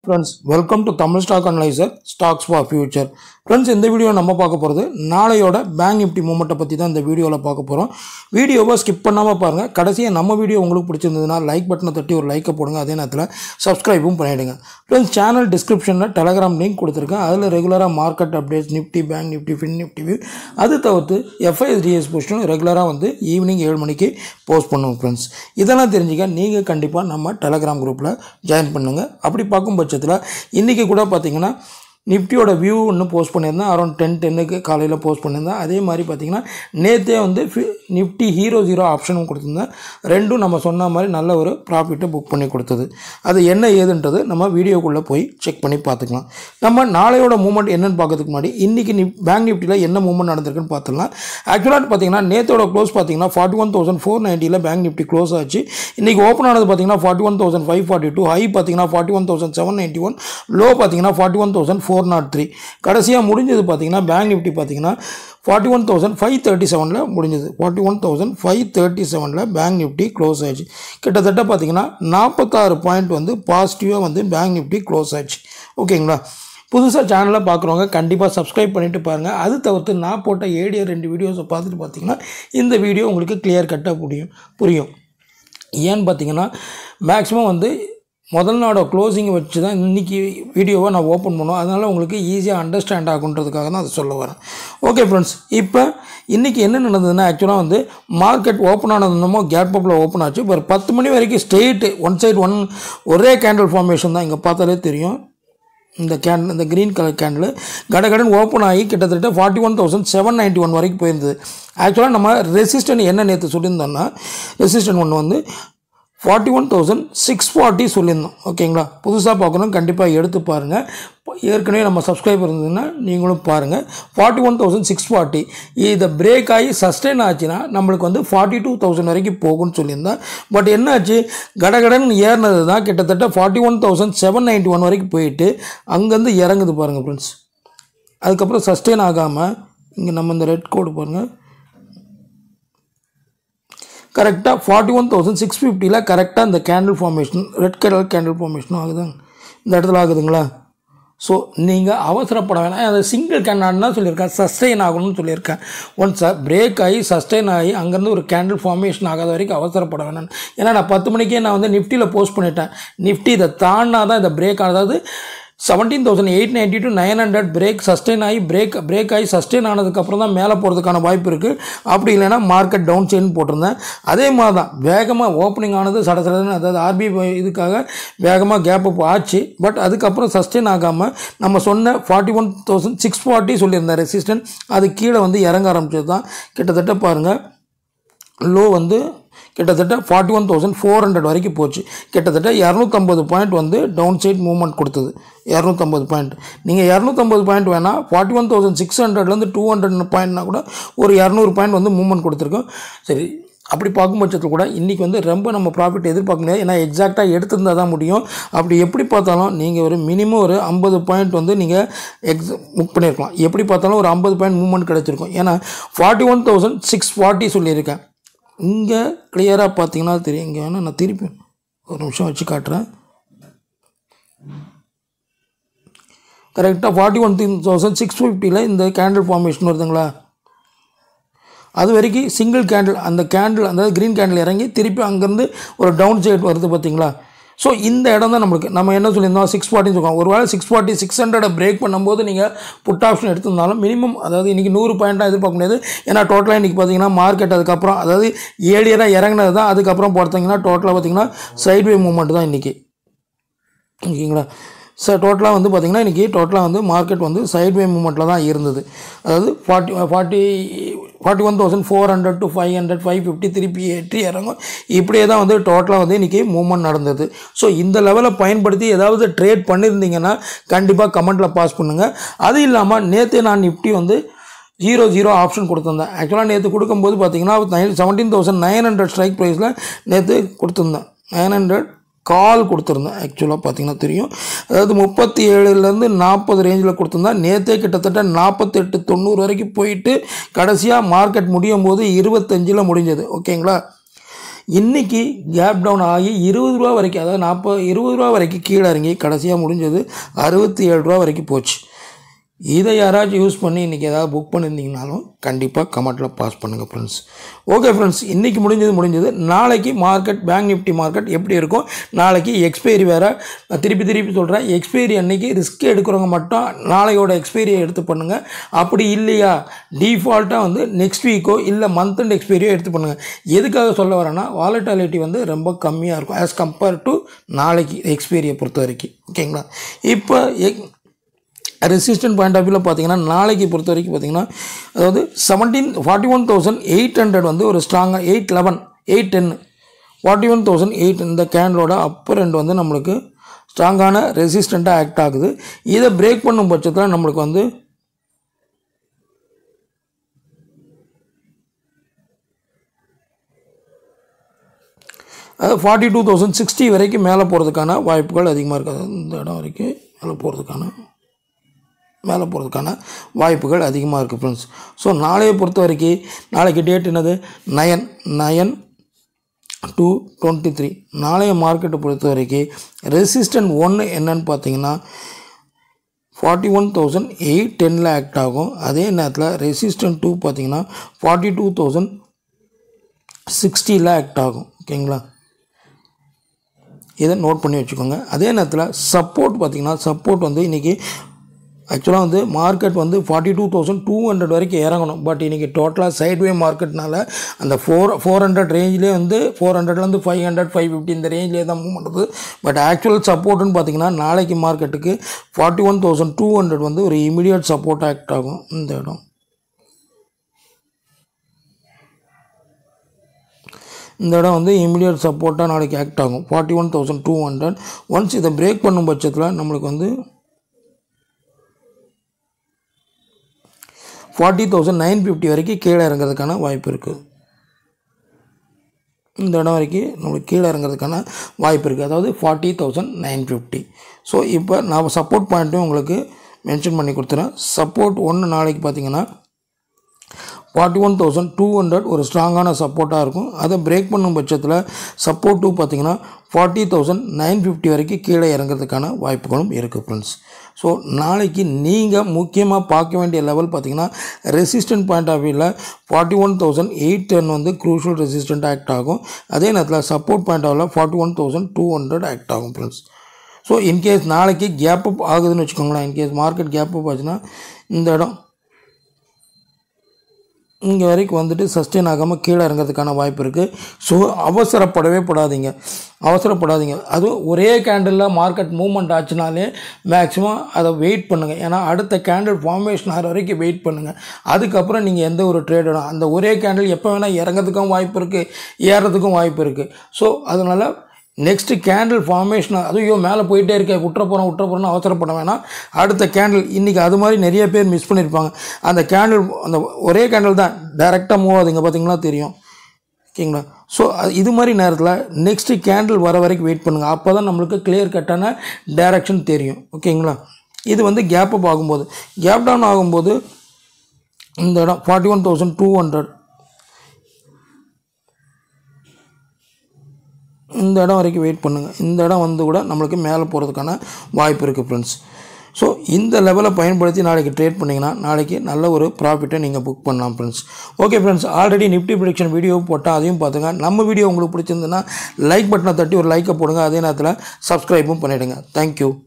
Friends welcome to Tamil stock analyser stocks for future friends இந்த video நம்ம பார்க்க போகிறது நாளையோட பேங்க் நிஃப்டி மூமெண்ட்டை பற்றி தான் இந்த வீடியோவில் பார்க்க போகிறோம் வீடியோவை ஸ்கிப் பண்ணாமல் பாருங்கள் கடைசியாக நம்ம வீடியோ உங்களுக்கு பிடிச்சிருந்ததுன்னா லைக் பட்டனை தட்டி ஒரு லைக்கை போடுங்க அதே நேரத்தில் சப்ஸ்கிரைபும் பண்ணிவிடுங்க ஃப்ரெண்ட்ஸ் சேனல் டிஸ்கிரிப்ஷனில் டெலகிராம் லிங்க் கொடுத்துருக்கேன் அதில் ரெகுலராக market updates Nifty bank Nifty fin Nifty view. அது தவிர்த்து எஃப்ஐஎஸ்டிஎஸ் போஸ்ட்டும் ரெகுலராக வந்து ஈவினிங் ஏழு மணிக்கு போஸ்ட் பண்ணுவோம் ஃப்ரெண்ட்ஸ் இதெல்லாம் தெரிஞ்சுக்க நீங்கள் கண்டிப்பாக நம்ம டெலகிராம் குரூப்பில் ஜாயின் பண்ணுங்கள் அப்படி பார்க்கும் பட்சத்தில் இன்றைக்கி கூட பார்த்தீங்கன்னா நிஃப்டியோட வியூ ஒன்று போஸ்ட் பண்ணியிருந்தேன் அரௌண்ட் டென் டென்னுக்கு காலையில் போஸ்ட் பண்ணியிருந்தேன் அதே மாதிரி பார்த்தீங்கன்னா நேற்றே வந்து ஃபி- நிஃப்டி ஹீரோ ஜீரோ ஆப்ஷனும் கொடுத்துருந்தேன் ரெண்டும் நம்ம சொன்ன மாதிரி நல்ல ஒரு ப்ராஃபிட்டை புக் பண்ணி கொடுத்தது அது என்ன ஏதுன்றது நம்ம வீடியோக்குள்ளே போய் செக் பண்ணி பார்த்துக்கலாம் நம்ம நாளையோட மூமெண்ட் என்னன்னு பார்க்கறதுக்கு முன்னாடி இன்றைக்கி நிப் பேங்க் நிஃப்டியில் என்ன மூமெண்ட் நடந்திருக்குன்னு பார்த்துக்கலாம் ஆக்சுவலாக பார்த்தீங்கன்னா நேத்தோட க்ளோஸ் பார்த்தீங்கன்னா ஃபார்ட்டி ஒன் தௌசண்ட் ஃபோர் நைன்ட்டியில் பேங்க் நிஃப்டி க்ளோஸ் ஆச்சு இன்றைக்கி ஓப்பன் ஆனது பார்த்தீங்கன்னா forty one thousand five forty two high பார்த்தீங்கன்னா forty one thousand seven ninety one low பார்த்தீங்கன்னா forty one thousand four nought three கடைசியாக முடிஞ்சது பார்த்தீங்கன்னா பேங்க் நிஃப்டி பார்த்தீங்கன்னா forty one thousand five thirty செவனில் முடிஞ்சது forty one thousand five thirty செவனில் bank Nifty close ஆச்சு கிட்டத்தட்ட பார்த்தீங்கன்னா நாற்பத்தாறு பாயிண்ட் வந்து பாசிட்டிவாக வந்து பேங்க் நிஃப்டி க்ளோஸ் ஆச்சு ஓகேங்களா புதுசாக சேனலை பார்க்குறவங்க கண்டிப்பாக சப்ஸ்கிரைப் பண்ணிட்டு பாருங்கள் அது தவிர்த்து நான் போட்ட ஏடியர் ரெண்டு வீடியோஸை பார்த்துட்டு பார்த்தீங்கன்னா இந்த வீடியோ உங்களுக்கு கிளியர் கட்டாக புரியும் புரியும் ஏன்னு பார்த்தீங்கன்னா மேக்ஸிமம் வந்து முதல் நாளோட க்ளோசிங்கை வச்சு தான் இன்றைக்கி வீடியோவை நான் ஓப்பன் பண்ணுவோம் அதனால் உங்களுக்கு ஈஸியாக அண்டர்ஸ்டாண்ட் ஆகுன்றதுக்காக தான் அதை சொல்ல வரேன் ஓகே ஃப்ரெண்ட்ஸ் இப்போ இன்றைக்கி என்ன நடந்ததுன்னா ஆக்சுவலாக வந்து மார்க்கெட் ஓப்பன் ஆனதுமோ கேட் அப்பில் ஓப்பன் ஆச்சு ஒரு பத்து மணி வரைக்கும் ஸ்ட்ரெயிட்டு ஒன் சைடு ஒன் ஒரே கேண்டில் ஃபார்மேஷன் தான் இங்கே பார்த்தாலே தெரியும் இந்த கேண்டில் இந்த க்ரீன் கலர் கேண்டில் கடகடன் ஓப்பன் ஆகி கிட்டத்தட்ட forty one thousand seven ninety one வரைக்கும் போயிருந்தது ஆக்சுவலாக நம்ம ரெசிஸ்டன்ட் என்ன நேற்று சொல்லியிருந்தோம்னா ரெசிஸ்டன்ட் ஒன்று வந்து forty one thousand six forty சொல்லியிருந்தோம் ஓகேங்களா புதுசாக பார்க்கணும் கண்டிப்பாக எடுத்து பாருங்கள் ஏற்கனவே நம்ம சப்ஸ்கிரைபர் இருந்ததுன்னா நீங்களும் பாருங்கள் forty one thousand six forty இதை பிரேக் ஆகி சஸ்டெயின் ஆச்சுன்னா நம்மளுக்கு வந்து ஃபார்ட்டி டூ தௌசண்ட் வரைக்கும் போகும்னு சொல்லியிருந்தேன் பட் என்னாச்சு கடகடன் ஏறினது தான் கிட்டத்தட்ட forty one thousand seven ninety one வரைக்கும் போயிட்டு அங்கேருந்து இறங்குது பாருங்கள் ஃப்ரெண்ட்ஸ் அதுக்கப்புறம் சஸ்டெயின் ஆகாமல் இங்கே நம்ம இந்த ரெட் கோடு பாருங்கள் கரெக்டாக ஃபார்ட்டி ஒன் தௌசண்ட் சிக்ஸ் ஃபிஃப்டியில் கரெக்டாக இந்த candle formation red colour candle ஃபார்மேஷனும் ஆகுதுங்க இந்த இடத்துல ஆகுதுங்களா ஸோ நீங்கள் அவசரப்பட வேணாம் அதை சிங்கிள் கேண்டான் தான் சொல்லியிருக்கேன் சஸ்டெயின் ஆகணும்னு சொல்லியிருக்கேன் ஒன்ஸ் பிரேக் ஆகி சஸ்டெயின் ஆகி அங்கேருந்து ஒரு கேண்டில் ஃபார்மேஷன் ஆகாத வரைக்கும் அவசரப்பட வேணாம் ஏன்னா நான் பத்து மணிக்கே நான் வந்து நிஃப்டியில் போஸ்ட் பண்ணிட்டேன் நிஃப்டி இதை தாண்டினா தான் இந்த பிரேக் அதாவது seventeen thousand eight ninety to nine hundred break sustain ஆகி பிரேக் பிரேக் ஆகி சஸ்டெயின் ஆனதுக்கப்புறம் தான் மேலே போகிறதுக்கான வாய்ப்பு இருக்குது அப்படி இல்லைன்னா மார்க்கெட் டவுன் செயின் போட்டிருந்தேன் அதே மாதிரி தான் வேகமாக ஓப்பனிங் ஆனது சட சடன்னு அதாவது ஆர்பிஐ இதுக்காக வேகமாக கேப் அப் ஆச்சு பட் அதுக்கப்புறம் சஸ்டெயின் ஆகாமல் நம்ம சொன்ன forty one thousand six forty சொல்லியிருந்தேன் ரெசிஸ்டன்ட் அது கீழே வந்து இறங்க ஆரம்பிச்சது தான் கிட்டத்தட்ட பாருங்கள் லோ வந்து கிட்டத்தட்ட forty one thousand four hundred வரைக்கும் போச்சு கிட்டத்தட்ட இரநூத்தம்பது பாயிண்ட் வந்து டவுன் சைட் மூவ்மெண்ட் கொடுத்தது இரநூத்தம்பது பாயிண்ட் நீங்கள் இரநூத்தம்பது பாயிண்ட் வேணால் ஃபார்ட்டி ஒன் தௌசண்ட் சிக்ஸ் ஹண்ட்ரட்லேருந்து டூ ஹண்ட்ரட் பாயிண்ட்னா கூட ஒரு இரநூறு பாயிண்ட் வந்து மூவ்மெண்ட் கொடுத்துருக்கோம் சரி அப்படி பார்க்கும் பட்சத்தில் கூட இன்றைக்கி வந்து ரொம்ப நம்ம ப்ராஃபிட் எதிர்பார்க்க முடியாது ஏன்னா எக்ஸாக்டாக எடுத்திருந்தால் தான் முடியும் அப்படி எப்படி பார்த்தாலும் நீங்கள் ஒரு மினிமம் ஒரு ஐம்பது பாயிண்ட் வந்து நீங்கள் எக்ஸ் புக் பண்ணியிருக்கலாம் எப்படி பார்த்தாலும் ஒரு ஐம்பது பாயிண்ட் மூவ்மெண்ட் கிடச்சிருக்கும் ஏன்னா forty one thousand six forty சொல்லியிருக்கேன் இங்கே கிளியராக பார்த்தீங்கன்னா தெரியும் இங்கே வேணால் நான் திருப்பி ஒரு நிமிஷம் வச்சு காட்டுறேன் கரெக்டாக ஃபார்ட்டி ஒன் தௌசண்ட் சிக்ஸ் ஃபிஃப்டியில் இந்த கேண்டில் ஃபார்மேஷன் வருதுங்களா அது வரைக்கும் சிங்கிள் கேண்டில் அந்த கேண்டில் அந்த க்ரீன் கேண்டில் இறங்கி திருப்பி அங்கேருந்து ஒரு டவுன் சைட் வருது பார்த்தீங்களா ஸோ இந்த இடம் தான் நம்மளுக்கு நம்ம என்ன சொல்லியிருந்தோம் சிக்ஸ் ஃபார்ட்டின்னு சொல்லுவோம் ஒரு வேளை சிக்ஸ் ஃபார்ட்டி சிக்ஸ் ஹண்ட்ரடை பிரேக் பண்ணும்போது நீங்கள் புட் ஆப்ஷன் எடுத்திருந்தாலும் மினிமம் அதாவது இன்றைக்கி நூறு பாயிண்ட்டாக எதிர்பார்க்க முடியாது ஏன்னா டோட்டலாக இன்றைக்கி பார்த்தீங்கன்னா மார்க்கெட் அதுக்கப்புறம் அதாவது ஏழியராக இறங்கினது தான் அதுக்கப்புறம் பார்த்தீங்கன்னா டோட்டலாக பார்த்தீங்கன்னா சைட்வே மூவ்மெண்ட் தான் இன்றைக்கி ஓகேங்களா சார் டோட்டலாக வந்து பார்த்திங்கன்னா இன்றைக்கி டோட்டலாக வந்து மார்க்கெட் வந்து சைட்வே மூமெண்ட்டில் தான் இருந்தது அதாவது forty forty forty one thousand four hundred to five hundred five fifty திருப்பி எட்டி இறங்கும் இப்படியே தான் வந்து டோட்டலாக வந்து இன்றைக்கி மூவ்மெண்ட் நடந்தது ஸோ இந்த லெவலை பயன்படுத்தி ஏதாவது ட்ரேட் பண்ணியிருந்தீங்கன்னா கண்டிப்பாக கமெண்ட்டில் பாஸ் பண்ணுங்கள் அது இல்லாமல் நேற்று நான் நிஃப்டி வந்து ஜீரோ ஜீரோ ஆப்ஷன் கொடுத்துருந்தேன் ஆக்சுவலாக நேற்று கொடுக்கும்போது பார்த்தீங்கன்னா nine seventeen thousand nine hundred strike ப்ரைஸில் நேற்று கொடுத்துருந்தேன் நைன் ஹண்ட்ரட் கால் கொடுத்துருந்தேன் ஆக்சுவலாக பார்த்தீங்கன்னா தெரியும் அதாவது முப்பத்தி ஏழுலேருந்து நாற்பது ரேஞ்சில் கொடுத்துருந்தேன் நேற்றே கிட்டத்தட்ட நாற்பத்தெட்டு தொண்ணூறு வரைக்கும் போயிட்டு கடைசியாக மார்க்கெட் முடியும் போது இருபத்தஞ்சில் முடிஞ்சது ஓகேங்களா இன்றைக்கி கேப் டவுன் ஆகி இருபது ரூபா வரைக்கும் அதாவது நாற்பது இருபது ரூபா வரைக்கும் கீழே இறங்கி கடைசியாக முடிஞ்சது அறுபத்தி ஏழு ரூபா வரைக்கும் போச்சு இதை யாராச்சும் யூஸ் பண்ணி இன்றைக்கி ஏதாவது புக் பண்ணியிருந்தீங்கனாலும் கண்டிப்பாக கமெண்ட்டில் பாஸ் பண்ணுங்கள் ஃப்ரெண்ட்ஸ் ஓகே ஃப்ரெண்ட்ஸ் இன்றைக்கி முடிஞ்சது முடிஞ்சது நாளைக்கு மார்க்கெட் பேங்க் நிஃப்டி மார்க்கெட் எப்படி இருக்கும் நாளைக்கு எக்ஸ்பைரி வேறு நான் திருப்பி திருப்பி சொல்கிறேன் எக்ஸ்பைரி அன்னைக்கு ரிஸ்க் எடுக்கிறவங்க மட்டும் நாளையோட எக்ஸ்பைரியை எடுத்து பண்ணுங்கள் அப்படி இல்லையா டிஃபால்ட்டாக வந்து நெக்ஸ்ட் வீக்கோ இல்லை மந்த் அண்ட் எக்ஸ்பைரியோ எடுத்து பண்ணுங்கள் எதுக்காக சொல்ல வரேன்னா வாலட்டாலிட்டி வந்து ரொம்ப கம்மியாக இருக்கும் ஆஸ் கம்பேர் டு நாளைக்கு எக்ஸ்பைரியை பொறுத்த வரைக்கும் ஓகேங்களா இப்போ எக் ரெசிஸ்டன்ட் பாயிண்ட் ஆஃப் வியூவில் பார்த்தீங்கன்னா நாளைக்கு பொறுத்த வரைக்கும் பார்த்தீங்கன்னா அதாவது seventeen forty one thousand eight hundred வந்து ஒரு ஸ்ட்ராங்காக eight eleven eight ten forty one thousand eight இந்த கேண்டலோட அப்பர் ரெண்டு வந்து நம்மளுக்கு ஸ்ட்ராங்கான ரெசிஸ்டண்ட்டாக ஆக்ட் ஆகுது இதை பிரேக் பண்ணும் பட்சத்தில் நம்மளுக்கு வந்து அது ஃபார்ட்டி டூ தௌசண்ட் சிக்ஸ்டி வரைக்கும் மேலே போகிறதுக்கான வாய்ப்புகள் அதிகமாக இருக்குது அதாவது இந்த இடம் வரைக்கும் மேலே போகிறதுக்கான மேலே போகிறதுக்கான வாய்ப்புகள் அதிகமாக இருக்குது ஃப்ரெண்ட்ஸ் ஸோ நாளையை பொறுத்த வரைக்கும் நாளைக்கு டேட் என்னது nine nine two twenty three நாளைய மார்க்கெட்டை பொறுத்த வரைக்கும் ரெசிஸ்டன்ட் ஒன்று என்னன்னு பார்த்தீங்கன்னா ஃபார்ட்டி ஒன் தௌசண்ட் எயிட் டெனில் ஆக்ட் ஆகும் அதே நேரத்தில் ரெசிஸ்டன்ட் டூ பார்த்தீங்கன்னா ஃபார்ட்டி டூ தௌசண்ட் சிக்ஸ்டியில் ஆக்ட் ஆகும் ஓகேங்களா இதை நோட் பண்ணி வச்சுக்கோங்க அதே நேரத்தில் சப்போர்ட் பார்த்திங்கன்னா சப்போர்ட் வந்து இன்றைக்கி ஆக்சுவலாக வந்து மார்க்கெட் வந்து forty two thousand two hundred வரைக்கும் இறங்கணும் பட் இன்றைக்கி டோட்டலாக சைட்வே மார்க்கெட்னால அந்த ஃபோர் ஃபோர் ஹண்ட்ரட் ரேஞ்சிலே வந்து ஃபோர் ஹண்ட்ரட்லேருந்து ஃபைவ் ஹண்ட்ரட் ஃபைவ் ஃபிஃப்டி இந்த ரேஞ்சிலே தான் மூவ் பண்ணுறது பட் ஆக்சுவல் சப்போர்ட்டுன்னு பார்த்தீங்கன்னா நாளைக்கு மார்க்கெட்டுக்கு forty one thousand two hundred வந்து ஒரு இமீடியட் சப்போர்ட் ஆக்ட் ஆகும் இந்த இடம் இந்த இடம் வந்து இமீடியட் சப்போர்ட்டாக நாளைக்கு ஆக்ட் ஆகும் forty one thousand two hundred once இதை பிரேக் பண்ணும் பட்சத்தில் நம்மளுக்கு வந்து ஃபார்ட்டி தௌசண்ட் நைன் ஃபிஃப்டி வரைக்கும் கீழே இறங்கிறதுக்கான வாய்ப்பு இருக்குது இந்த இடம் வரைக்கும் நம்மளுக்கு கீழே இறங்கிறதுக்கான வாய்ப்பு இருக்குது அதாவது forty thousand nine fifty so இப்போ நான் சப்போர்ட் பாயிண்ட்டும் உங்களுக்கு மென்ஷன் பண்ணி கொடுத்துறேன் சப்போர்ட் ஒன்று நாளைக்கு பார்த்தீங்கன்னா forty one thousand two hundred ஒரு ஸ்ட்ராங்கான சப்போர்ட்டாக இருக்கும் அதை பிரேக் பண்ணும் பட்சத்தில் சப்போர்ட் டூ பார்த்தீங்கன்னா ஃபார்ட்டி தௌசண்ட் நைன் ஃபிஃப்டி வரைக்கும் கீழே இறங்கிறதுக்கான வாய்ப்புகளும் இருக்குது ஃப்ரெண்ட்ஸ் ஸோ நாளைக்கு நீங்கள் முக்கியமாக பார்க்க வேண்டிய லெவல் பார்த்தீங்கன்னா ரெசிஸ்டன்ட் பாயிண்ட் ஆஃப் வியூவில் forty one thousand eight ten வந்து க்ரூஷியல் ரெசிஸ்டன்ட் ஆக்ட் ஆகும் அதே நேரத்தில் சப்போர்ட் பாயிண்ட் ஆஃபில் forty one thousand two hundred act ஆகும் ஃப்ரெண்ட்ஸ் ஸோ இன்கேஸ் நாளைக்கு கேப் அப் ஆகுதுன்னு வச்சுக்கோங்களேன் இன்கேஸ் மார்க்கெட் கேப் அப் ஆச்சுன்னா இந்த இடம் இங்கே வரைக்கும் வந்துட்டு சஸ்டெயின் ஆகாமல் கீழே இறங்கிறதுக்கான வாய்ப்பு இருக்குது ஸோ அவசரப்படவே படாதீங்க அவசரப்படாதீங்க அதுவும் ஒரே கேண்டிலில் மார்க்கெட் மூவ்மெண்ட் ஆச்சுனாலே மேக்ஸிமம் அதை வெயிட் பண்ணுங்கள் ஏன்னா அடுத்த கேண்டில் ஃபார்மேஷன் ஆகிற வரைக்கும் வெயிட் பண்ணுங்கள் அதுக்கப்புறம் நீங்கள் எந்த ஒரு ட்ரேடும் அந்த ஒரே கேண்டில் எப்போ வேணால் இறங்கிறதுக்கும் வாய்ப்பு இருக்குது ஏறுறதுக்கும் வாய்ப்பு இருக்குது ஸோ அதனால் நெக்ஸ்ட்டு கேண்டில் ஃபார்மேஷன் அதுவும் மேலே போயிட்டே இருக்கே விட்டுற போகிறோம் விட்டுற போகிறோம்னு அவசரப்பட வேணாம் அடுத்த கேண்டில் இன்றைக்கி அது மாதிரி நிறைய பேர் மிஸ் பண்ணியிருப்பாங்க அந்த கேண்டில் அந்த ஒரே கேண்டில் தான் டைரெக்டாக மூவ் ஆகுதுங்க பார்த்தீங்களா தெரியும் ஓகேங்களா ஸோ இது மாதிரி நேரத்தில் நெக்ஸ்ட்டு கேண்டில் வர வரைக்கும் வெயிட் பண்ணுங்கள் அப்போ தான் நம்மளுக்கு கிளியர் கட்டான டைரக்ஷன் தெரியும் ஓகேங்களா இது வந்து கேப் அப் ஆகும்போது கேப் டவுன் ஆகும்போது இந்த இடம் forty one thousand two hundred இந்த இடம் வரைக்கும் வெயிட் பண்ணுங்கள் இந்த இடம் வந்து கூட நம்மளுக்கு மேலே போகிறதுக்கான வாய்ப்பு இருக்குது ஃப்ரெண்ட்ஸ் ஸோ இந்த லெவலை பயன்படுத்தி நாளைக்கு ட்ரேட் பண்ணிங்கன்னா நாளைக்கு நல்ல ஒரு ப்ராஃபிட்டை நீங்கள் புக் பண்ணலாம் friends okay friends already Nifty prediction video போட்டால் அதையும் பார்த்துங்க நம்ம வீடியோ உங்களுக்கு பிடிச்சிருந்துன்னா லைக் பட்டனை தட்டி ஒரு லைக்கை போடுங்க அதே நேரத்தில் சப்ஸ்கிரைபும் பண்ணிவிடுங்க தேங்க்யூ